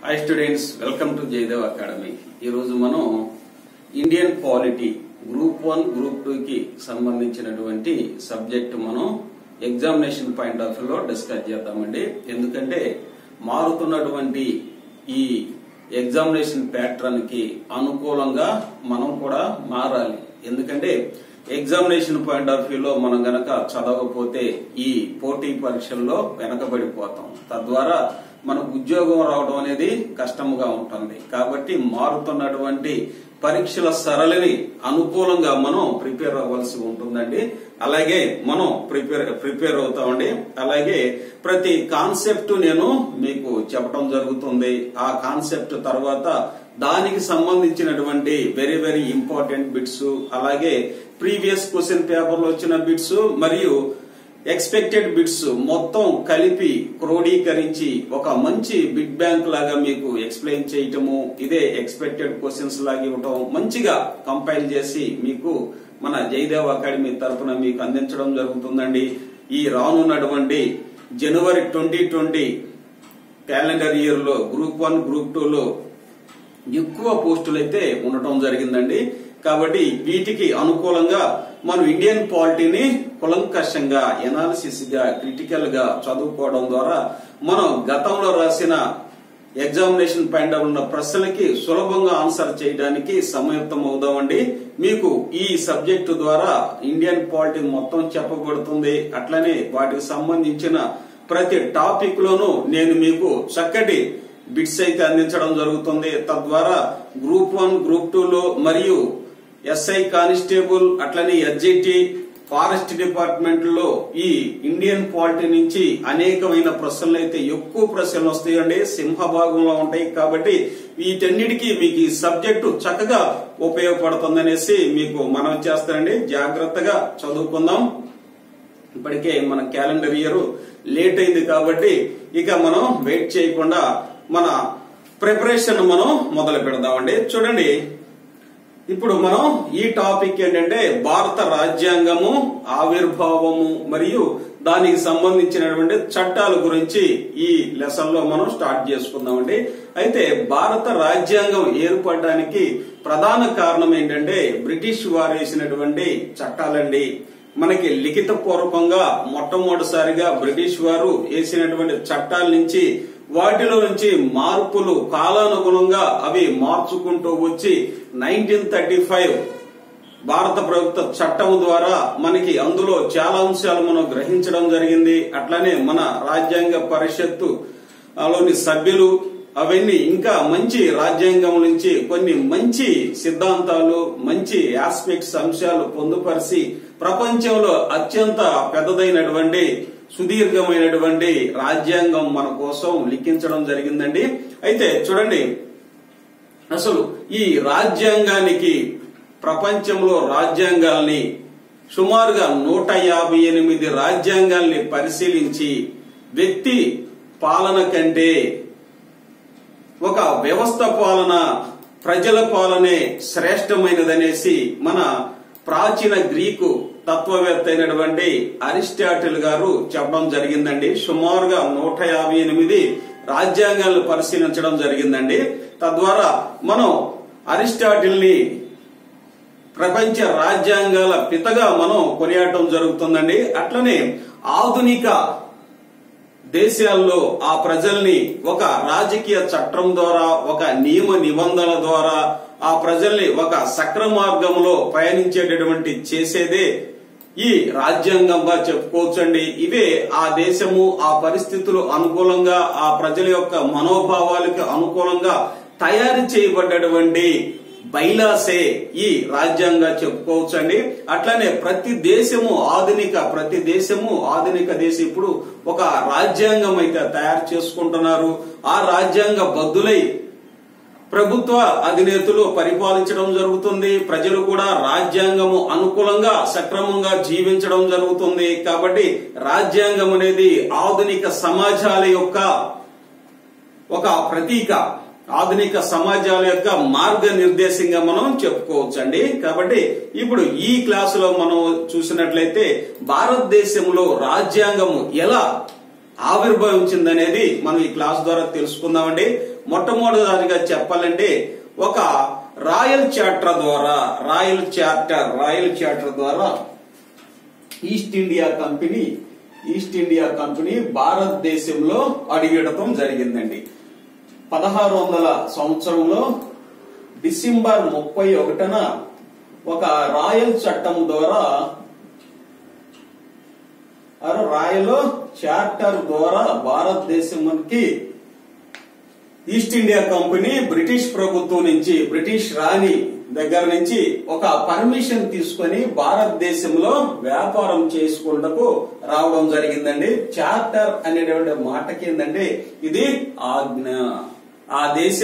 hi students welcome to Jayadev academy ఈరోజు మనం Indian polity group one group two కి సంబంధించినటువంటి సబ్జెక్ట్ మనం ఎగ్జామినేషన్ పాయింట్ ఆఫ్ లో డిస్కస్ చేద్దామండి ఎందుకంటే మారుతున్నటువంటి ఈ ఎగ్జామినేషన్ ప్యాటర్న్ కి అనుకూలంగా మనం కూడా మారాలి ఎందుకంటే ఎగ్జామినేషన్ పాయింట్ ఆఫ్ వ్యూలో మనం గనక చదవకపోతే ఈ పోటీ పరీక్షల్లో వెనకబడిపోతాం తద్వారా మనకు ఉద్యోగం రావడం అనేది కష్టంగా ఉంటుంది కాబట్టి మారుతున్నటువంటి పరీక్షల సరళిని అనుకూలంగా మనం ప్రిపేర్ అవ్వాల్సి ఉంటుందండి అలాగే మనం ప్రిపేర్ ప్రిపేర్ అవుతామండి అలాగే ప్రతి కాన్సెప్ట్ నేను మీకు చెప్పడం జరుగుతుంది ఆ కాన్సెప్ట్ తర్వాత దానికి సంబంధించినటువంటి వెరీ వెరీ ఇంపార్టెంట్ బిట్స్ అలాగే ప్రీవియస్ క్వశ్చన్ పేపర్ లో వచ్చిన బిట్స్ మరియు ఎక్స్పెక్టెడ్ బిట్స్ మొత్తం కలిపి క్రోడీకరించి ఒక మంచి బిట్ బ్యాంక్ లాగా మీకు ఎక్స్ప్లెయిన్ చేయటము ఇదే ఎక్స్పెక్టెడ్ క్వశ్చన్స్ లాగా ఇవ్వటం మంచిగా కంపైల్ చేసి మీకు మన జయదేవ్ అకాడమీ తరఫున మీకు అందించడం జరుగుతుందండి ఈ రానున్నటువంటి జనవరి ట్వంటీ ట్వంటీ క్యాలెండర్ ఇయర్ లో గ్రూప్ వన్ గ్రూప్ టూ లో ఎక్కువ పోస్టులు అయితే ఉండటం జరిగిందండి కాబట్టి వీటికి అనుకూలంగా మనం ఇండియన్ పాలిటీని కులంకషంగా ఎనాలిసిస్ గా క్రిటికల్ గా చదువుకోవడం ద్వారా మనం గతంలో రాసిన ఎగ్జామినేషన్ పైన ఉన్న ప్రశ్నలకి సులభంగా ఆన్సర్ చేయడానికి సమయుక్తం అవుదామండి మీకు ఈ సబ్జెక్టు ద్వారా ఇండియన్ పాలిటీ మొత్తం చెప్పబడుతుంది అట్లనే వాటికి సంబంధించిన ప్రతి టాపిక్ లోనూ నేను మీకు చక్కటి బిట్స్ అయితే అందించడం జరుగుతుంది తద్వారా గ్రూప్ వన్ గ్రూప్ టూ లో మరియు ఎస్ఐ కానిస్టేబుల్ అట్లనే ఎస్జిటి ఫారెస్ట్ డిపార్ట్మెంట్ లో ఈ ఇండియన్ పాలిటీ నుంచి అనేకమైన ప్రశ్నలు అయితే ఎక్కువ ప్రశ్నలు వస్తాయండి సింహభాగంలో ఉంటాయి కాబట్టి వీటన్నిటికీ మీకు ఈ సబ్జెక్టు చక్కగా ఉపయోగపడుతుందనేసి మీకు మనం చేస్తానండి జాగ్రత్తగా చదువుకుందాం ఇప్పటికే మన క్యాలెండర్ ఇయర్ లేట్ అయింది కాబట్టి ఇక మనం వెయిట్ చేయకుండా మన ప్రిపరేషన్ మనం మొదలు పెడదామండి చూడండి ఇప్పుడు మనం ఈ టాపిక్ ఏంటంటే భారత రాజ్యాంగము ఆవిర్భావము మరియు దానికి సంబంధించినటువంటి చట్టాల గురించి ఈ లెసన్ లో మనం స్టార్ట్ చేసుకుందామండి అయితే భారత రాజ్యాంగం ఏర్పడడానికి ప్రధాన కారణం ఏంటంటే బ్రిటిష్ వారు వేసినటువంటి చట్టాలండి మనకి లిఖిత పూర్వకంగా మొట్టమొదటిసారిగా బ్రిటిష్ వారు వేసినటువంటి చట్టాల నుంచి వాటిలో నుంచి మార్పులు కాలానుగుణంగా అవి మార్చుకుంటూ వచ్చి నైన్టీన్ థర్టీ ఫైవ్ భారత ప్రభుత్వ చట్టం ద్వారా మనకి అందులో చాలా అంశాలు మనం గ్రహించడం జరిగింది అట్లనే మన రాజ్యాంగ పరిషత్తు లోని సభ్యులు అవన్నీ ఇంకా మంచి రాజ్యాంగం నుంచి కొన్ని మంచి సిద్ధాంతాలు మంచి ఆస్పెక్ట్స్ అంశాలు పొందుపరిచి ప్రపంచంలో అత్యంత పెద్దదైనటువంటి సుదీర్ఘమైనటువంటి రాజ్యాంగం మన కోసం లిఖించడం జరిగిందండి అయితే చూడండి అసలు ఈ రాజ్యాంగానికి ప్రపంచంలో రాజ్యాంగాల్ని సుమారుగా నూట యాభై ఎనిమిది రాజ్యాంగాల్ని పరిశీలించి వ్యక్తి పాలన కంటే ఒక వ్యవస్థ పాలన ప్రజల పాలనే శ్రేష్టమైనదనేసి మన ప్రాచీన గ్రీకు తత్వవేత్త అయినటువంటి అరిస్టాటిల్ గారు చెప్పడం జరిగిందండి సుమారుగా నూట యాభై ఎనిమిది రాజ్యాంగాలను పరిశీలించడం జరిగిందండి తద్వారా మనం అరిస్టాటిల్ ని ప్రపంచ రాజ్యాంగాల పితగా మనం కొనియాడటం జరుగుతుందండి అట్లనే ఆధునిక దేశాల్లో ఆ ప్రజల్ని ఒక రాజకీయ చట్టం ద్వారా ఒక నియమ నిబంధనల ద్వారా ఆ ప్రజల్ని ఒక సక్ర మార్గంలో పయనించేటటువంటి చేసేదే ఈ రాజ్యాంగంగా చెప్పుకోవచ్చండి ఇవే ఆ దేశము ఆ పరిస్థితులు అనుకూలంగా ఆ ప్రజల యొక్క మనోభావాలకు అనుకూలంగా తయారు చేయబడ్డటువంటి బైలాసే ఈ రాజ్యాంగ చెప్పుకోవచ్చండి అట్లనే ప్రతి దేశము ఆధునిక ప్రతి దేశము ఆధునిక దేశం ఇప్పుడు ఒక రాజ్యాంగం అయితే తయారు చేసుకుంటున్నారు ఆ రాజ్యాంగ బద్దులై ప్రభుత్వ అధినేతలు పరిపాలించడం జరుగుతుంది ప్రజలు కూడా రాజ్యాంగము అనుకూలంగా సక్రమంగా జీవించడం జరుగుతుంది కాబట్టి రాజ్యాంగం అనేది ఆధునిక సమాజాల యొక్క ఒక ప్రతీక ఆధునిక సమాజాల యొక్క మార్గ నిర్దేశంగా మనం చెప్పుకోవచ్చండి కాబట్టి ఇప్పుడు ఈ క్లాసులో మనం చూసినట్లయితే భారతదేశంలో రాజ్యాంగము ఎలా ఆవిర్భవించిందనేది మనం ఈ క్లాస్ ద్వారా తెలుసుకుందామండి మొట్టమొదటిసారిగా చెప్పాలంటే ఒక రాయల్ చార్టర్ ద్వారా రాయల్ చార్టర్ రాయల్ చార్టర్ ద్వారా East India company East India company భారతదేశంలో అడుగెడటం జరిగిందండి పదహారు వందల సంవత్సరంలో డిసెంబర్ ముప్పై ఒకటిన ఒక రాయల్ చట్టం ద్వారా ఆ రాయల్ చార్టర్ ద్వారా భారతదేశానికి ఈస్ట్ ఇండియా కంపెనీ బ్రిటిష్ ప్రభుత్వం నుంచి బ్రిటిష్ రాణి దగ్గర నుంచి ఒక పర్మిషన్ తీసుకొని భారతదేశంలో వ్యాపారం చేసుకుంటకు రావడం జరిగిందండి చార్టర్ అనేటువంటి మాటకి ఏంటంటే ఇది ఆజ్ఞ ఆ దేశ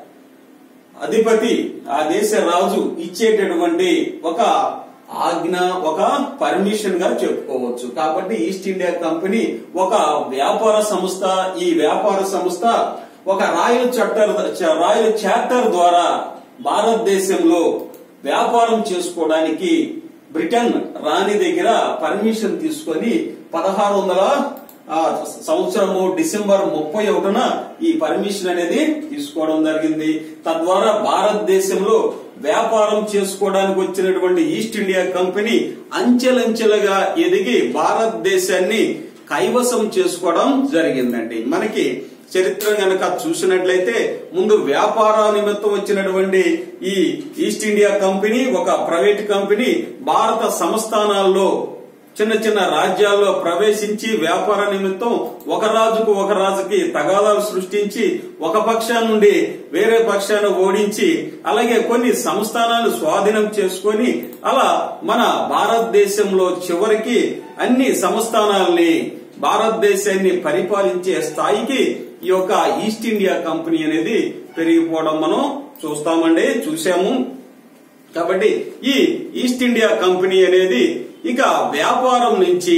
అధిపతి ఆ దేశ రాజు ఇచ్చేటటువంటి ఒక ఆజ్ఞ ఒక పర్మిషన్ గా చెప్పుకోవచ్చు కాబట్టి ఈస్ట్ ఇండియా కంపెనీ ఒక వ్యాపార సంస్థ ఈ వ్యాపార సంస్థ ఒక రాయల్ చట్టర్ రాయల్ చార్టర్ ద్వారా భారతదేశంలో వ్యాపారం చేసుకోవడానికి బ్రిటన్ రాణి దగ్గర పర్మిషన్ తీసుకొని పదహారు వందల ఆ, సంవత్సరము డిసెంబర్ ముప్పై ఒకటిన ఈ పర్మిషన్ అనేది తీసుకోవడం జరిగింది తద్వారా భారతదేశంలో వ్యాపారం చేసుకోవడానికి వచ్చినటువంటి ఈస్ట్ ఇండియా కంపెనీ అంచెలంచెలుగా ఎదిగి భారతదేశాన్ని కైవసం చేసుకోవడం జరిగిందండి మనకి చరిత్ర గనక చూసినట్లయితే ముందు వ్యాపార నిమిత్తం వచ్చినటువంటి ఈ ఈస్ట్ ఇండియా కంపెనీ ఒక ప్రైవేట్ కంపెనీ భారత సంస్థానాల్లో చిన్న చిన్న రాజ్యాల్లో ప్రవేశించి వ్యాపార నిమిత్తం ఒక రాజుకు ఒక రాజుకి తగాదాలు సృష్టించి ఒక పక్షా నుండి వేరే పక్షాన్ని ఓడించి అలాగే కొన్ని సంస్థానాలు స్వాధీనం చేసుకొని అలా మన భారతదేశంలో చివరికి అన్ని సంస్థానాల్ని భారతదేశాన్ని పరిపాలించే స్థాయికి ఈ యొక్క ఈస్ట్ ఇండియా కంపెనీ అనేది పెరిగిపోవడం మనం చూస్తామండి చూసాము కాబట్టి ఈ ఈస్ట్ ఇండియా కంపెనీ అనేది ఇక వ్యాపారం నుంచి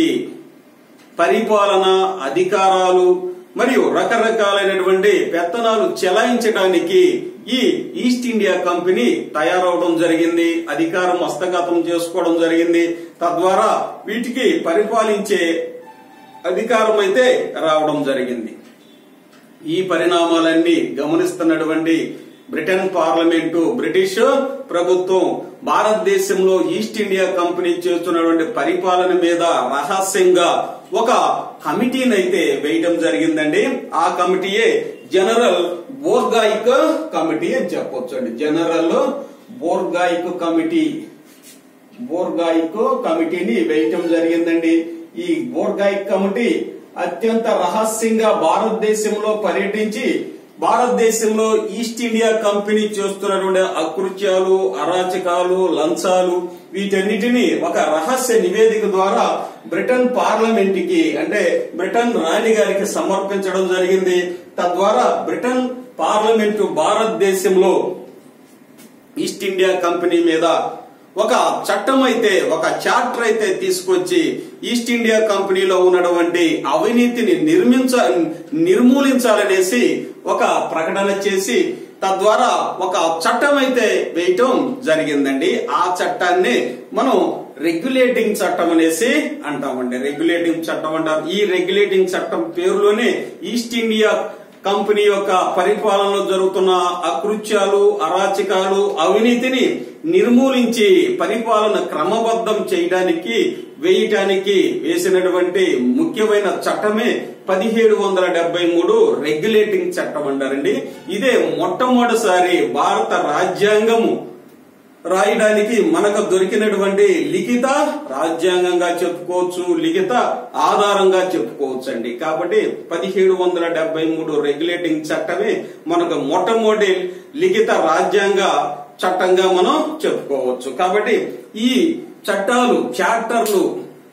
పరిపాలన అధికారాలు మరియు రకరకాలైనటువంటి పెత్తనాలు చెలాయించడానికి ఈ ఈస్ట్ ఇండియా కంపెనీ తయారవడం జరిగింది అధికారం హస్తగతం చేసుకోవడం జరిగింది తద్వారా వీటికి పరిపాలించే అధికారం అయితే రావడం జరిగింది ఈ పరిణామాలన్నీ గమనిస్తున్నటువంటి బ్రిటన్ పార్లమెంటు బ్రిటిష్ ప్రభుత్వం భారతదేశంలో ఈస్ట్ ఇండియా కంపెనీ చేస్తున్నటువంటి పరిపాలన మీద రహస్యంగా ఒక కమిటీని అయితే వేయడం జరిగిందండి ఆ కమిటీయే జనరల్ బోర్గాయిక్ కమిటీ అని చెప్పొచ్చు అండి జనరల్ బోర్గాయిక్ కమిటీ బోర్గాయిక్ కమిటీని వేయటం జరిగిందండి ఈ బోర్గాయిక్ కమిటీ అత్యంత రహస్యంగా భారతదేశంలో పర్యటించి భారతదేశంలో ఈస్ట్ ఇండియా కంపెనీ చేస్తున్నటువంటి అకృత్యాలు అరాచకాలు లంచాలు వీటన్నిటిని ఒక రహస్య నివేదిక ద్వారా బ్రిటన్ పార్లమెంట్ కి అంటే బ్రిటన్ రాణి గారికి సమర్పించడం జరిగింది తద్వారా బ్రిటన్ పార్లమెంటు భారతదేశంలో ఈస్ట్ ఇండియా కంపెనీ మీద ఒక చట్టం అయితే ఒక చార్టర్ అయితే తీసుకొచ్చి ఈస్ట్ ఇండియా కంపెనీలో ఉన్నటువంటి అవినీతిని నిర్మించ నిర్మూలించాలనేసి ఒక ప్రకటన చేసి తద్వారా ఒక చట్టం అయితే వేయటం జరిగిందండి ఆ చట్టాన్ని మనం రెగ్యులేటింగ్ చట్టం అనేసి అంటామండి రెగ్యులేటింగ్ చట్టం అంటారు ఈ రెగ్యులేటింగ్ చట్టం పేరులోనే ఈస్ట్ ఇండియా కంపెనీ యొక్క పరిపాలనలో జరుగుతున్న అకృత్యాలు అరాచకాలు అవినీతిని నిర్మూలించి పరిపాలన క్రమబద్ధం చేయడానికి వేయటానికి వేసినటువంటి ముఖ్యమైన చట్టమే పదిహేడు వందల డెబ్బై మూడు రెగ్యులేటింగ్ చట్టం అంటారండి ఇదే మొట్టమొదటిసారి భారత రాజ్యాంగము రాయడానికి మనకు దొరికినటువంటి లిఖిత రాజ్యాంగంగా చెప్పుకోవచ్చు లిఖిత ఆధారంగా చెప్పుకోవచ్చు అండి కాబట్టి పదిహేడు వందల డెబ్బై మూడు రెగ్యులేటింగ్ చట్టమే మనకు మొట్టమొదటి లిఖిత రాజ్యాంగ చట్టంగా మనం చెప్పుకోవచ్చు కాబట్టి ఈ చట్టాలు చార్టర్లు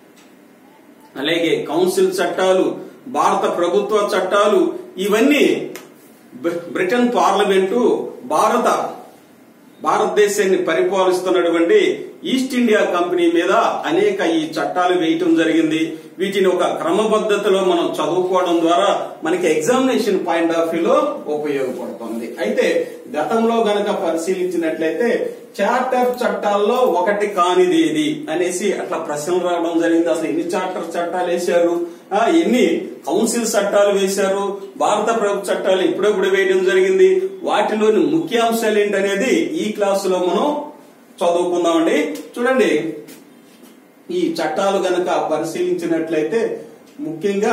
అలాగే కౌన్సిల్ చట్టాలు భారత ప్రభుత్వ చట్టాలు ఇవన్నీ బ్రి- బ్రిటన్ పార్లమెంటు భారత భారతదేశాన్ని పరిపాలిస్తున్నటువంటి ఈస్ట్ ఇండియా కంపెనీ మీద అనేక ఈ చట్టాలు వేయటం జరిగింది వీటిని ఒక క్రమబద్ధతలో మనం చదువుకోవడం ద్వారా మనకి ఎగ్జామినేషన్ పాయింట్ ఆఫ్ వ్యూలో ఉపయోగపడుతుంది అయితే గతంలో గనక పరిశీలించినట్లయితే చార్టర్ చట్టాల్లో ఒకటి కానిది ఏది అనేసి అట్లా ప్రశ్నలు రావడం జరిగింది అసలు ఎన్ని చార్టర్ చట్టాలు వేశారు ఆ, ఎన్ని కౌన్సిల్ చట్టాలు వేశారు భారత ప్రభుత్వ చట్టాలు ఇప్పుడప్పుడు వేయడం జరిగింది వాటిలోని ముఖ్యాంశాలు ఏంటనేది ఈ క్లాసులో మనం చదువుకుందామండి చూడండి ఈ చట్టాలు గనక పరిశీలించినట్లయితే ముఖ్యంగా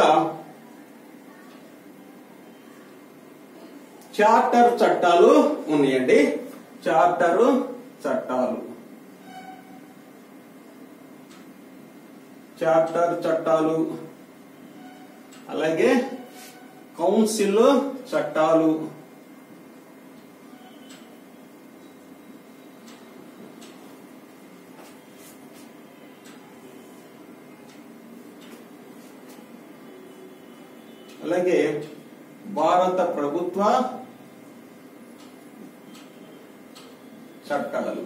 చార్టర్ చట్టాలు ఉన్నాయండి చార్టర్ చట్టాలు చార్టర్ చట్టాలు అలాగే కౌన్సిల్ చట్టాలు అలాగే భారత ప్రభుత్వ చట్టాలు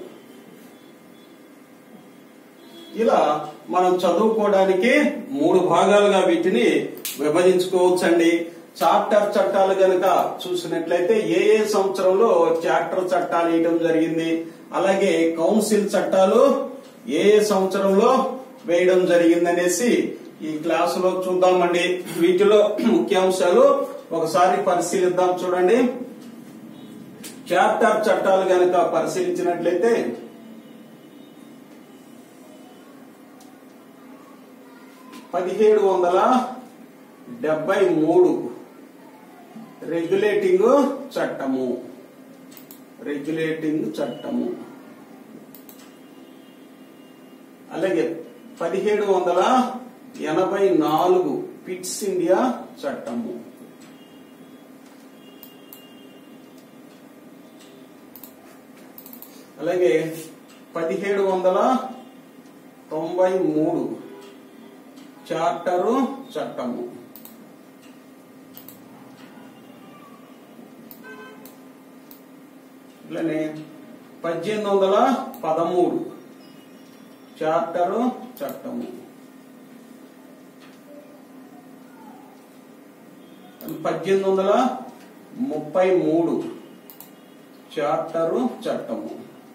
ఇలా మనం చదువుకోవడానికి మూడు భాగాలుగా వీటిని విభజించుకోవచ్చండి చార్టర్ చట్టాలు గనక చూసినట్లయితే ఏ ఏ సంవత్సరంలో చార్టర్ చట్టాలు వేయడం జరిగింది అలాగే కౌన్సిల్ చట్టాలు ఏ ఏ సంవత్సరంలో వేయడం జరిగింది అనేసి ఈ క్లాసులో చూద్దామండి వీటిలో ముఖ్యాంశాలు ఒకసారి పరిశీలిద్దాం చూడండి చార్టర్ చట్టాలు గనక పరిశీలించినట్లయితే పదిహేడు వందల డెబ్బై మూడు రెగ్యులేటింగ్ చట్టము రెగ్యులేటింగ్ చట్టము అలాగే పదిహేడు వందల ఎనభై నాలుగు పిట్స్ ఇండియా చట్టము అలాగే పదిహేడు వందల తొంభై మూడు చార్టరు చట్టము ఇట్లనే పద్దెనిమిది వందల పదమూడు చార్టరు చట్టము పద్దెనిమిది వందల ముప్పై మూడు చార్టరు చట్టము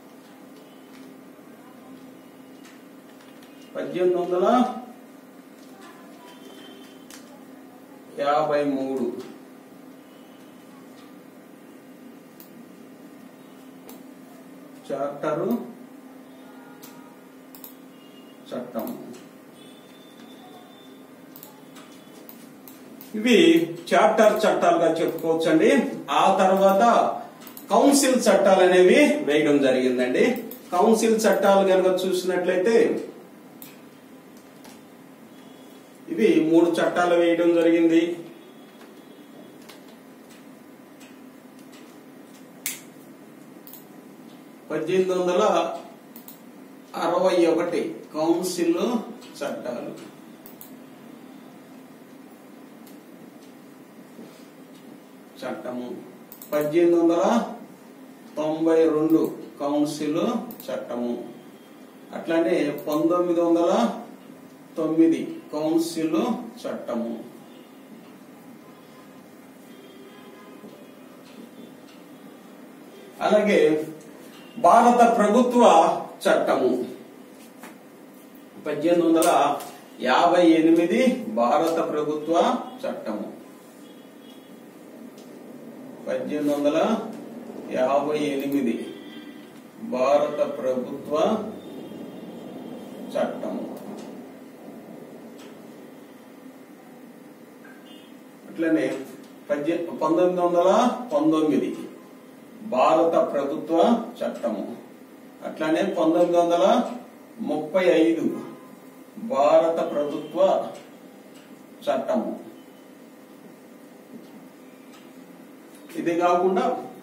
పద్దెనిమిది వందల యాభై మూడు చార్టరు చట్టం ఇవి చార్టర్ చట్టాలుగా చెప్పుకోవచ్చండి ఆ తర్వాత కౌన్సిల్ చట్టాలు అనేవి వేయడం జరిగిందండి కౌన్సిల్ చట్టాలు కనుక చూసినట్లయితే ఇవి మూడు చట్టాలు వేయడం జరిగింది పద్దెనిమిది వందల అరవై ఒకటి కౌన్సిల్ చట్టాలు చట్టము పద్దెనిమిది వందల తొంభై రెండు కౌన్సిల్ చట్టము అట్లానే పంతొమ్మిది వందల తొమ్మిది కౌన్సిల్ చట్టము అలాగే భారత ప్రభుత్వ చట్టము పద్దెనిమిది వందల యాభై ఎనిమిది భారత ప్రభుత్వ చట్టము పద్దెనిమిది వందల యాభై ఎనిమిది భారత ప్రభుత్వ చట్టము అట్లనే పద్దె పంతొమ్మిది వందల పంతొమ్మిది భారత ప్రభుత్వ చట్టము అట్లానే పంతొమ్మిది వందల ముప్పై ఐదు భారత ప్రభుత్వ చట్టము ఇది కాకుండా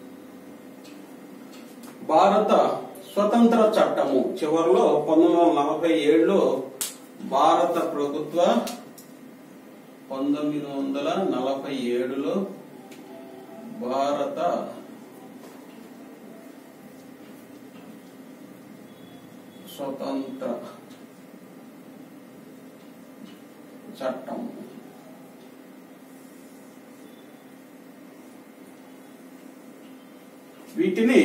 భారత స్వతంత్ర చట్టము చివరిలో పంతొమ్మిది వందల నలభై ఏడులో భారత ప్రభుత్వ పంతొమ్మిది వందల నలభై ఏడులో భారత స్వతంత్ర చట్టం వీటిని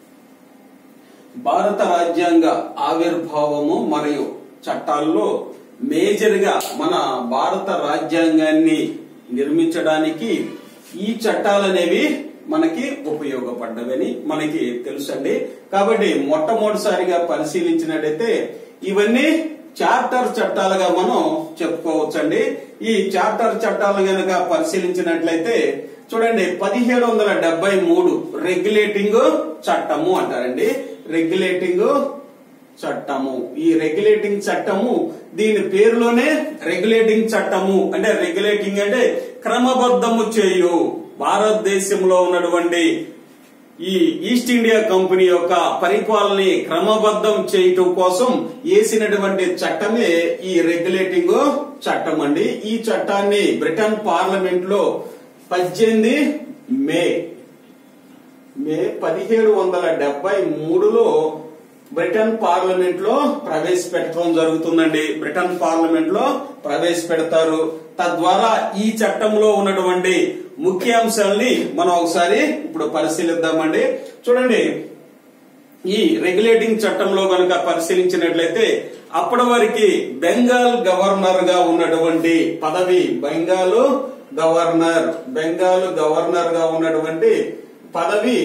భారత రాజ్యాంగ ఆవిర్భావము మరియు చట్టాల్లో మేజర్ గా మన భారత రాజ్యాంగాన్ని నిర్మించడానికి ఈ చట్టాలు అనేవి మనకి ఉపయోగపడ్డవని మనకి తెలుసండి కాబట్టి మొట్టమొదటిసారిగా పరిశీలించినట్టయితే ఇవన్నీ చార్టర్ చట్టాలుగా మనం చెప్పుకోవచ్చండి ఈ చార్టర్ చట్టాలు గనక పరిశీలించినట్లయితే చూడండి పదిహేడు వందల డెబ్బై మూడు రెగ్యులేటింగ్ చట్టము అంటారండి రెగ్యులేటింగ్ చట్టము ఈ రెగ్యులేటింగ్ చట్టము దీని పేరులోనే రెగ్యులేటింగ్ చట్టము అంటే రెగ్యులేటింగ్ అంటే క్రమబద్ధము చేయు భారతదేశంలో ఉన్నటువంటి ఈ ఈస్ట్ ఇండియా కంపెనీ యొక్క పరిపాలనని క్రమబద్ధం చేయటం కోసం వేసినటువంటి చట్టమే ఈ రెగ్యులేటింగ్ చట్టం అండి ఈ చట్టాన్ని బ్రిటన్ పార్లమెంట్ లో పద్దెనిమిది మే మే పదిహేడు వందల డెబ్బై మూడులో బ్రిటన్ పార్లమెంట్ లో ప్రవేశపెట్టడం జరుగుతుందండి బ్రిటన్ పార్లమెంట్ లో ప్రవేశపెడతారు తద్వారా ఈ చట్టంలో ఉన్నటువంటి ముఖ్యాంశాలని మనం ఒకసారి ఇప్పుడు పరిశీలిద్దామండి చూడండి ఈ రెగ్యులేటింగ్ చట్టంలో కనుక పరిశీలించినట్లయితే అప్పటి వరకు బెంగాల్ గవర్నర్ గా ఉన్నటువంటి పదవి బెంగాల్ గవర్నర్ బెంగాల్ గవర్నర్ గా ఉన్నటువంటి పదవి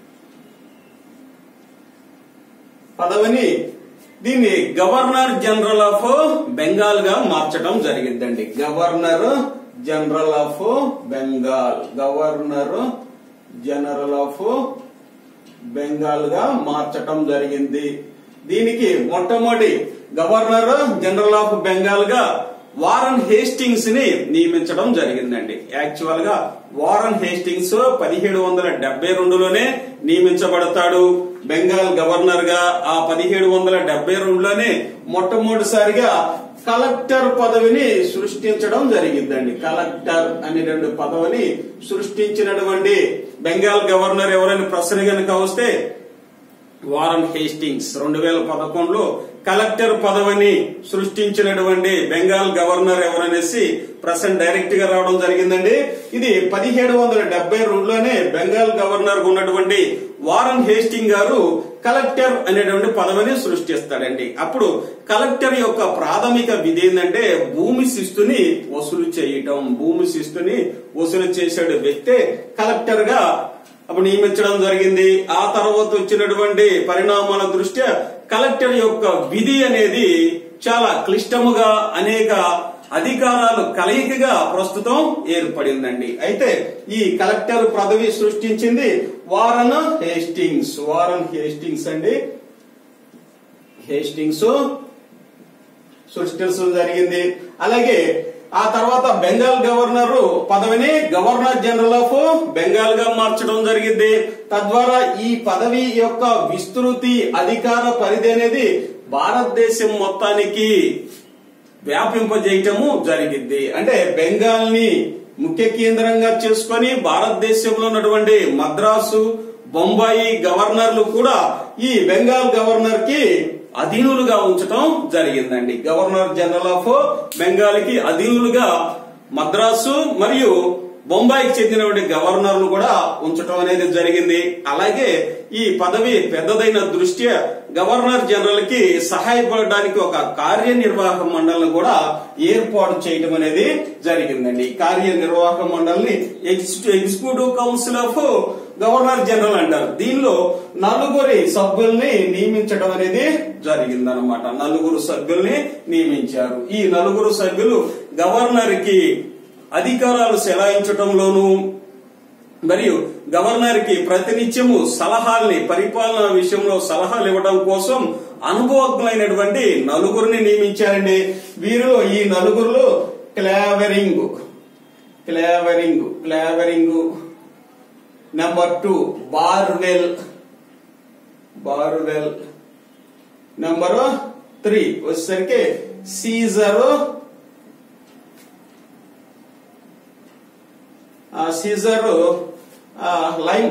పదవిని దీన్ని గవర్నర్ జనరల్ ఆఫ్ బెంగాల్ గా మార్చడం జరిగిందండి governor general of Bengal governor general of Bengal గా మార్చటం జరిగింది దీనికి మొట్టమొదటి గవర్నర్ జనరల్ ఆఫ్ బెంగాల్ గా వారన్ హేస్టింగ్స్ ని నియమించడం జరిగిందండి యాక్చువల్ గా వారన్ హేస్టింగ్స్ పదిహేడు వందల డెబ్బై రెండులోనే నియమించబడతాడు బెంగాల్ గవర్నర్ గా ఆ పదిహేడు వందల డెబ్బై రెండులోనే మొట్టమొదటిసారిగా కలెక్టర్ పదవిని సృష్టించడం జరిగిందండి కలెక్టర్ అనే రెండు పదవిని సృష్టించినటువంటి బెంగాల్ గవర్నర్ ఎవరైనా ప్రశ్న కనుక వస్తే వారన్ హేస్టింగ్స్ రెండు వేల పదకొండులో కలెక్టర్ పదవిని సృష్టించినటువంటి బెంగాల్ గవర్నర్ ఎవరనేసి ప్రశ్న డైరెక్ట్ గా రావడం జరిగిందండి ఇది పదిహేడు వందల డెబ్బై రెండులోనే బెంగాల్ గవర్నర్ ఉన్నటువంటి వారన్ హేస్టింగ్ గారు కలెక్టర్ అనేటువంటి పదవిని సృష్టిస్తాడండి అప్పుడు కలెక్టర్ యొక్క ప్రాథమిక విధి ఏంటంటే భూమి శిస్తుని వసూలు చేయటం భూమి శిస్తుని వసూలు చేసాడు వ్యక్తే కలెక్టర్ గా అప్పుడు నియమించడం జరిగింది ఆ తర్వాత వచ్చినటువంటి పరిణామాల దృష్ట్యా కలెక్టర్ యొక్క విధి అనేది చాలా క్లిష్టముగా అనేక అధికారాలు కలయికగా ప్రస్తుతం ఏర్పడిందండి అయితే ఈ కలెక్టర్ పదవి సృష్టించింది వారన్ హేస్టింగ్స్ వారన్ హేస్టింగ్స్ అండి హేస్టింగ్స్ సృష్టించడం జరిగింది అలాగే ఆ తర్వాత బెంగాల్ గవర్నర్ పదవిని గవర్నర్ జనరల్ ఆఫ్ బెంగాల్ గా మార్చడం జరిగింది తద్వారా ఈ పదవి యొక్క విస్తృతి అధికార పరిధి అనేది భారతదేశం మొత్తానికి వ్యాపింపజేయటము జరిగింది అంటే బెంగాల్ ని ముఖ్య కేంద్రంగా చేసుకొని భారతదేశంలో ఉన్నటువంటి మద్రాసు బొంబాయి గవర్నర్లు కూడా ఈ బెంగాల్ గవర్నర్ కి అధీనులుగా ఉంచటం జరిగిందండి గవర్నర్ జనరల్ ఆఫ్ బెంగాల్ కి అధీనులుగా మద్రాసు మరియు బొంబాయికి చెందినటువంటి గవర్నర్లు కూడా ఉంచటం అనేది జరిగింది అలాగే ఈ పదవి పెద్దదైన దృష్ట్యా గవర్నర్ జనరల్ కి సహాయపడడానికి ఒక కార్యనిర్వాహక మండలిని కూడా ఏర్పాటు చేయడం అనేది జరిగిందండి ఈ కార్యనిర్వాహక మండలిని executive council of governor general అంటారు దీనిలో నలుగురి సభ్యుల్ని నియమించడం అనేది జరిగిందనమాట నలుగురు సభ్యుల్ని నియమించారు ఈ నలుగురు సభ్యులు గవర్నర్ కి అధికారాలు సెలాయించటంలోనూ మరియు గవర్నర్ కి ప్రతినిత్యము సలహాల్ని పరిపాలన విషయంలో సలహాలు ఇవ్వడం కోసం అనుభవజ్ఞులైనటువంటి నలుగురిని నియమించారండి వీరిలో ఈ నలుగురులో Clavering Clavering Clavering number two Barwell Barwell number three వచ్చేసరికి Caesar Caesar lime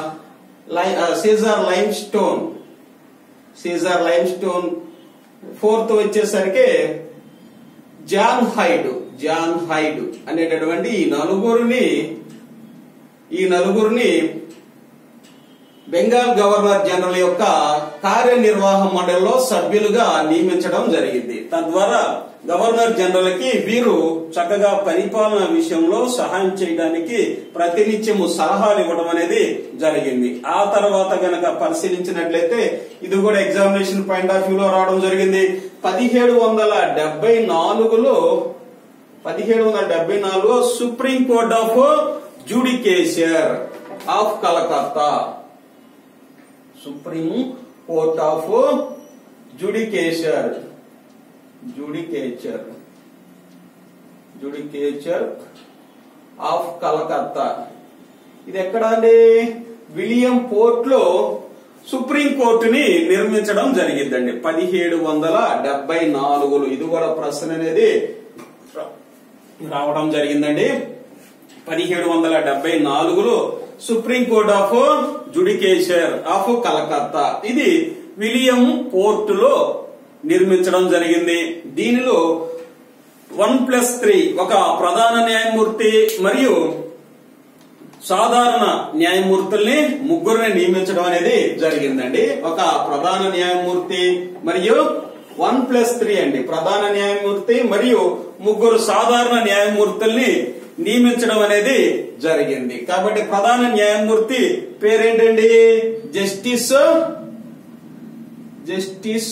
Caesar lime stone Caesar lime stone fourth వచ్చేసరికి జాన్ హైడ్ జాన్ హైడ్ అనేటటువంటి ఈ నలుగురిని ఈ నలుగురిని బెంగాల్ గవర్నర్ జనరల్ యొక్క కార్యనిర్వాహక మండలిలో సభ్యులుగా నియమించడం జరిగింది తద్వారా గవర్నర్ జనరల్ కి వీరు చక్కగా పరిపాలన విషయంలో సహాయం చేయడానికి ప్రతినిత్యము సలహాలు ఇవ్వడం అనేది జరిగింది ఆ తర్వాత గనక పరిశీలించినట్లయితే ఇది కూడా ఎగ్జామినేషన్ పాయింట్ ఆఫ్ వ్యూలో రావడం జరిగింది పదిహేడు వందల డెబ్బై నాలుగులో పదిహేడు వందల డెబ్బై నాలుగు supreme court of judicature of Calcutta supreme court of judicature judicature judicature of Calcutta ఇది ఎక్కడ అండి విలియం పోర్ట్ లో సుప్రీం కోర్టుని నిర్మించడం జరిగిందండి పదిహేడు వందల డెబ్బై నాలుగులో ఇది కూడా ప్రశ్న అనేది రావడం జరిగిందండి పదిహేడు వందల డెబ్బై నాలుగులో supreme court of judicature of Calcutta ఇది విలియం పోర్ట్ లో నిర్మించడం జరిగింది దీనిలో వన్ ప్లస్ త్రీ ఒక ప్రధాన న్యాయమూర్తి మరియు సాధారణ న్యాయమూర్తుల్ని ముగ్గురిని నియమించడం అనేది జరిగిందండి ఒక ప్రధాన న్యాయమూర్తి మరియు వన్ ప్లస్ త్రీ అండి ప్రధాన న్యాయమూర్తి మరియు ముగ్గురు సాధారణ న్యాయమూర్తుల్ని నియమించడం అనేది జరిగింది కాబట్టి ప్రధాన న్యాయమూర్తి పేరేంటండి justice justice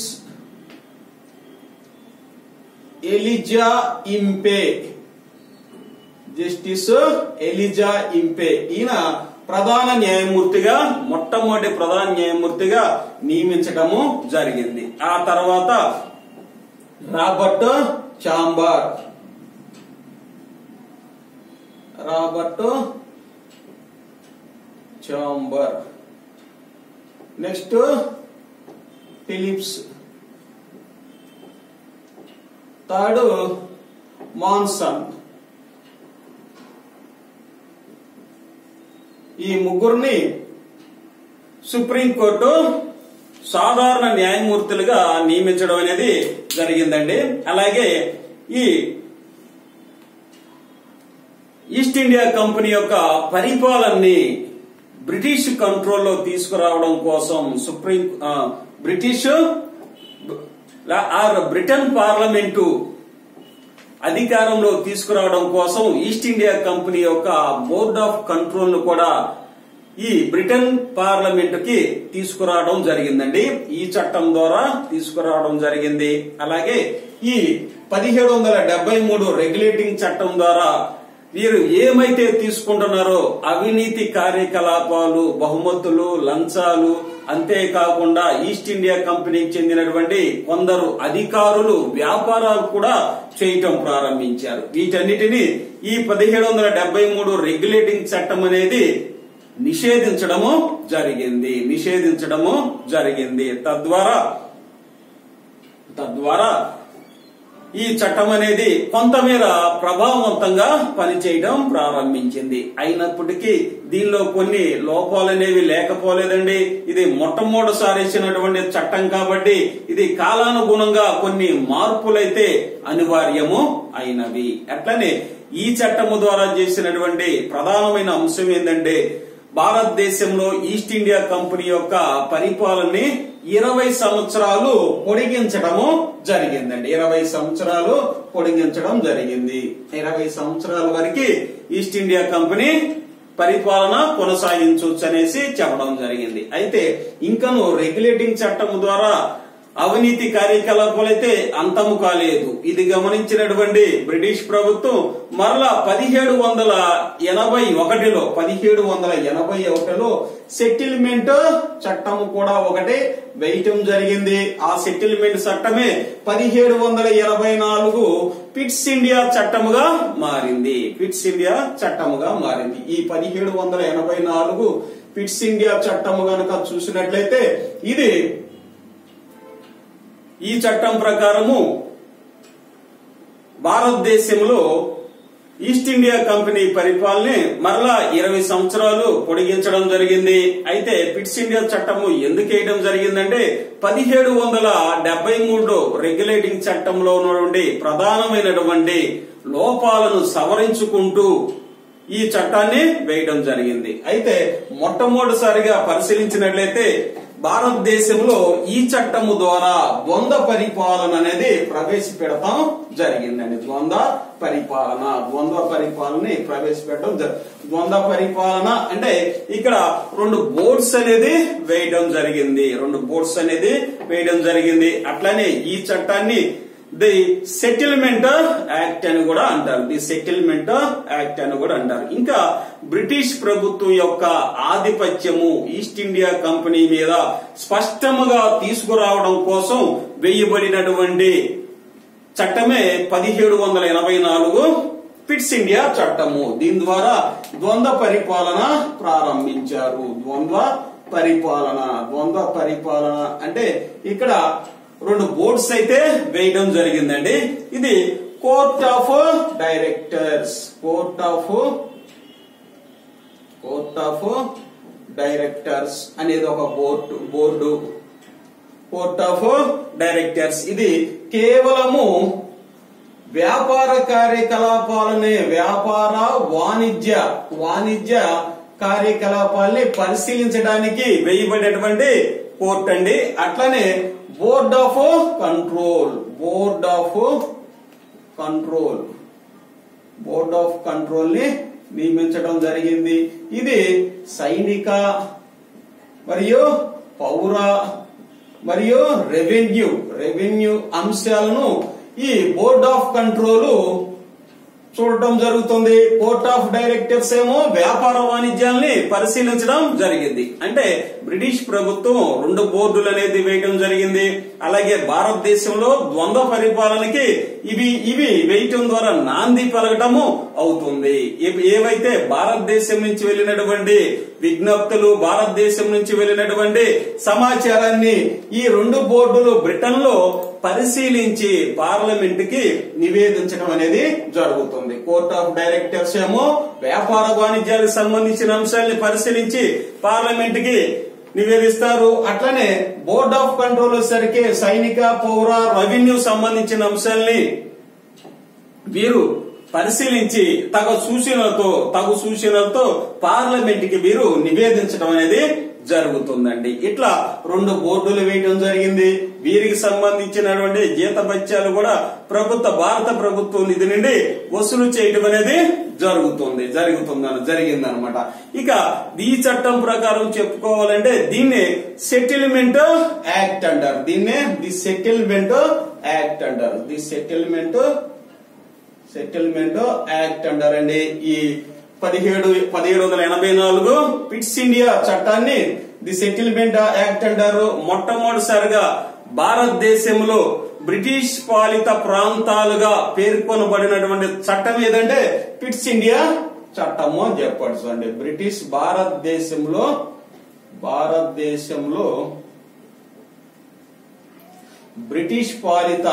Elijah Impey justice Elijah Impey ఈయన ప్రధాన న్యాయమూర్తిగా మొట్టమొదటి ప్రధాన న్యాయమూర్తిగా నియమించడము జరిగింది ఆ తర్వాత Robert Chamber Robert Chamber next Philips third Monson ఈ ముగ్గురిని సుప్రీంకోర్టు సాధారణ న్యాయమూర్తులుగా నియమించడం అనేది జరిగిందండి అలాగే ఈ ఈస్ట్ ఇండియా కంపెనీ యొక్క పరిపాలనని బ్రిటిష్ కంట్రోల్లో తీసుకురావడం కోసం సుప్రీం ఆ, బ్రిటిష్ ఆర్ బ్రిటన్ పార్లమెంటు అధికారంలో తీసుకురావడం కోసం ఈస్ట్ ఇండియా కంపెనీ యొక్క బోర్డ్ ఆఫ్ కంట్రోల్ ను కూడా ఈ బ్రిటన్ పార్లమెంట్ కి తీసుకురావడం జరిగిందండి ఈ చట్టం ద్వారా తీసుకురావడం జరిగింది అలాగే ఈ పదిహేడు వందల డెబ్బై మూడు రెగ్యులేటింగ్ చట్టం ద్వారా వీరు ఏమైతే తీసుకుంటున్నారో అవినీతి కార్యకలాపాలు బహుమతులు లంచాలు అంతేకాకుండా ఈస్ట్ ఇండియా కంపెనీకి చెందినటువంటి కొందరు అధికారులు వ్యాపారాలు కూడా చేయటం ప్రారంభించారు వీటన్నిటిని ఈ పదిహేడు వందల డెబ్బై మూడు రెగ్యులేటింగ్ చట్టం అనేది నిషేధించడము జరిగింది నిషేధించడము జరిగింది తద్వారా తద్వారా ఈ చట్టం అనేది కొంతమేర ప్రభావవంతంగా పనిచేయడం ప్రారంభించింది అయినప్పటికీ దీనిలో కొన్ని లోపాలు అనేవి లేకపోలేదండి ఇది మొట్టమొదటిసారి ఇచ్చినటువంటి చట్టం కాబట్టి ఇది కాలానుగుణంగా కొన్ని మార్పులైతే అనివార్యము అయినవి అట్లనే ఈ చట్టము ద్వారా చేసినటువంటి ప్రధానమైన అంశం ఏంటంటే భారతదేశంలో ఈస్ట్ ఇండియా కంపెనీ యొక్క పరిపాలనని ఇరవై సంవత్సరాలు పొడిగించడము జరిగిందండి ఇరవై సంవత్సరాలు పొడిగించడం జరిగింది ఇరవై సంవత్సరాల వరకు ఈస్ట్ ఇండియా కంపెనీ పరిపాలన కొనసాగించవచ్చు అనేసి చెప్పడం జరిగింది అయితే ఇంకను రెగ్యులేటింగ్ చట్టం ద్వారా అవినీతి కార్యకలాపాలైతే అంతము కాలేదు ఇది గమనించినటువంటి బ్రిటిష్ ప్రభుత్వం మరలా పదిహేడు వందల ఎనభై ఒకటిలో పదిహేడు వందల ఎనభై ఒకటిలో సెటిల్మెంట్ చట్టం కూడా ఒకటి వేయటం జరిగింది ఆ సెటిల్మెంట్ చట్టమే పదిహేడు వందల ఎనభై నాలుగు పిట్స్ ఇండియా చట్టముగా మారింది పిట్స్ ఇండియా చట్టముగా మారింది ఈ పదిహేడు వందల ఎనభై నాలుగు పిట్స్ ఇండియా చట్టము గనక చూసినట్లయితే ఇది ఈ చట్టం ప్రకారము భారతదేశంలో ఈస్ట్ ఇండియా కంపెనీ పరిపాలన మరలా ఇరవై సంవత్సరాలు పొడిగించడం జరిగింది అయితే పిట్స్ ఇండియా చట్టము ఎందుకు వేయడం జరిగిందంటే పదిహేడు వందల డెబ్బై మూడు రెగ్యులేటింగ్ చట్టంలో ఉన్నటువంటి ప్రధానమైనటువంటి లోపాలను సవరించుకుంటూ ఈ చట్టాన్ని వేయడం జరిగింది అయితే మొట్టమొదటిసారిగా పరిశీలించినట్లయితే భారతదేశంలో ఈ చట్టము ద్వారా ద్వంద్వ పరిపాలన అనేది ప్రవేశపెడతాం జరిగిందండి ద్వంద్వ పరిపాలన ద్వంద్వ పరిపాలన ప్రవేశపెట్టడం జరి- ద్వంద్వ పరిపాలన అంటే ఇక్కడ రెండు బోర్డ్స్ అనేది వేయడం జరిగింది రెండు బోర్డ్స్ అనేది వేయడం జరిగింది అట్లానే ఈ చట్టాన్ని ది సెటిల్మెంట్ యాక్ట్ అని కూడా అంటారు ది సెటిల్మెంట్ యాక్ట్ అని కూడా అంటారు ఇంకా బ్రిటిష్ ప్రభుత్వం యొక్క ఆధిపత్యము ఈస్ట్ ఇండియా కంపెనీ మీద స్పష్టముగా తీసుకురావడం కోసం వేయబడినటువంటి చట్టమే పదిహేడు వందల ఎనభై నాలుగు ఫిట్స్ ఇండియా చట్టము దీని ద్వారా ద్వంద్వ పరిపాలన ప్రారంభించారు ద్వంద్వ పరిపాలన ద్వంద్వ పరిపాలన అంటే ఇక్కడ రెండు బోర్డ్స్ అయితే వేయడం జరిగిందండి ఇది court of directors court of court of directors అనేది ఒక board board court of directors ఇది కేవలము వ్యాపార కార్యకలాపాలని వ్యాపార వాణిజ్య వాణిజ్య కార్యకలాపాలని పరిశీలించడానికి వేయబడేటువంటి కోర్ట్ అండి అట్లనే board of control board of control board of control ని నియమించడం జరిగింది ఇది సైనిక మరియు పౌర మరియు రెవెన్యూ రెవెన్యూ అంశాలను ఈ బోర్డ్ ఆఫ్ కంట్రోల్ చూడటం జరుగుతుంది కోర్ట్ ఆఫ్ డైరెక్టర్స్ ఏమో వ్యాపార వాణిజ్యాల్ని పరిశీలించడం జరిగింది అంటే బ్రిటిష్ ప్రభుత్వం రెండు బోర్డులు అనేది వేయడం జరిగింది అలాగే భారతదేశంలో ద్వంద్వ పరిపాలనకి ఇవి ఇవి వేయటం ద్వారా నాంది పలకటము అవుతుంది ఇవి ఏవైతే భారతదేశం నుంచి వెళ్ళినటువంటి విజ్ఞప్తులు భారతదేశం నుంచి వెళ్ళినటువంటి సమాచారాన్ని ఈ రెండు బోర్డులు బ్రిటన్ లో పరిశీలించి పార్లమెంట్ కి నివేదించడం అనేది జరుగుతుంది కోర్ట్ ఆఫ్ డైరెక్టర్స్ ఏమో వ్యాపార వాణిజ్యాలకు సంబంధించిన అంశాలను పరిశీలించి పార్లమెంట్ కి నివేదిస్తారు అట్లనే బోర్డ్ ఆఫ్ కంట్రోల్ వచ్చేసరికి సైనిక పౌర రెవెన్యూ సంబంధించిన అంశాల్ని వీరు పరిశీలించి తగు సూచనలతో తగు సూచనలతో పార్లమెంట్ కి వీరు నివేదించడం అనేది జరుగుతుందండి ఇట్లా రెండు బోర్డులు వేయడం జరిగింది వీరికి సంబంధించినటువంటి జీత బత్యాలు కూడా ప్రభుత్వ భారత ప్రభుత్వం నిధి నుండి వసూలు చేయడం అనేది జరుగుతుంది జరుగుతుంది జరిగిందనమాట ఇక ఈ చట్టం ప్రకారం చెప్పుకోవాలంటే దీన్ని సెటిల్మెంట్ యాక్ట్ అంటారు దీన్నే ది సెటిల్మెంట్ యాక్ట్ అంటారు ది సెటిల్మెంట్ సెటిల్మెంట్ యాక్ట్ అంటారండి ఈ పదిహేడు పదిహేడు వందల ఎనభై నాలుగు పిట్స్ ఇండియా చట్టాన్ని ది సెటిల్మెంట్ యాక్ట్ అంటారు మొట్టమొదటిసారిగా భారతదేశంలో బ్రిటిష్ పాలిత ప్రాంతాలుగా పేర్కొనబడినటువంటి చట్టం ఏదంటే పిట్స్ ఇండియా చట్టము అని చెప్పచ్చు అండి బ్రిటిష్ భారతదేశంలో భారతదేశంలో బ్రిటిష్ పాలిత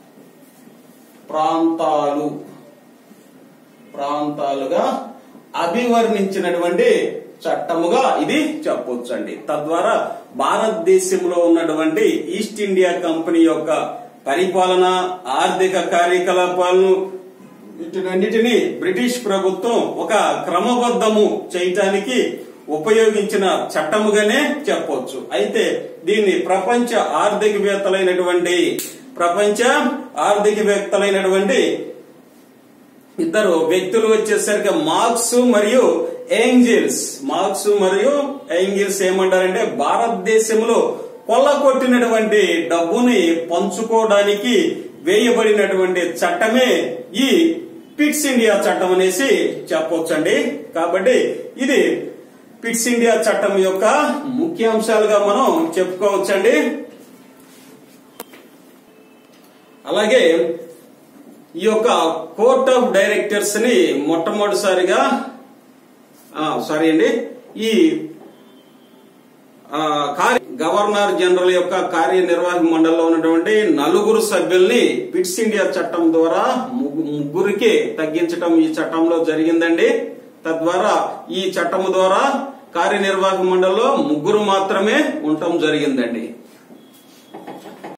ప్రాంతాలు ప్రాంతాలుగా అభివర్ణించినటువంటి చట్టముగా ఇది చెప్పొచ్చు అండి తద్వారా భారతదేశంలో ఉన్నటువంటి ఈస్ట్ ఇండియా కంపెనీ యొక్క పరిపాలన ఆర్థిక కార్యకలాపాలను వీటినన్నిటిని బ్రిటిష్ ప్రభుత్వం ఒక క్రమబద్ధము చేయటానికి ఉపయోగించిన చట్టముగానే చెప్పొచ్చు అయితే దీన్ని ప్రపంచ ఆర్థికవేత్తలైనటువంటి ప్రపంచ ఆర్థికవేత్తలైనటువంటి ఇద్దరు వ్యక్తులు వచ్చేసరికి మార్క్స్ మరియు ఏంజిల్స్ మార్క్స్ మరియు ఏంజిల్స్ ఏమంటారంటే భారతదేశంలో కొల్లగొట్టినటువంటి డబ్బుని పంచుకోవడానికి వేయబడినటువంటి చట్టమే ఈ పిట్స్ ఇండియా చట్టం అనేసి చెప్పొచ్చండి కాబట్టి ఇది పిట్స్ ఇండియా చట్టం యొక్క ముఖ్యాంశాలుగా మనం చెప్పుకోవచ్చండి అలాగే ఈ యొక్క కోర్ట్ ఆఫ్ డైరెక్టర్స్ ని మొట్టమొదటిసారిగా ఆ, సారీ అండి ఈ ఆ, కార్య గవర్నర్ జనరల్ యొక్క కార్యనిర్వాహక మండలిలో ఉన్నటువంటి నలుగురు సభ్యుల్ని పిట్స్ ఇండియా చట్టం ద్వారా ముగ్గు- ముగ్గురికి తగ్గించడం ఈ చట్టంలో జరిగిందండి తద్వారా ఈ చట్టము ద్వారా కార్యనిర్వాహక మండలిలో ముగ్గురు మాత్రమే ఉండటం జరిగిందండి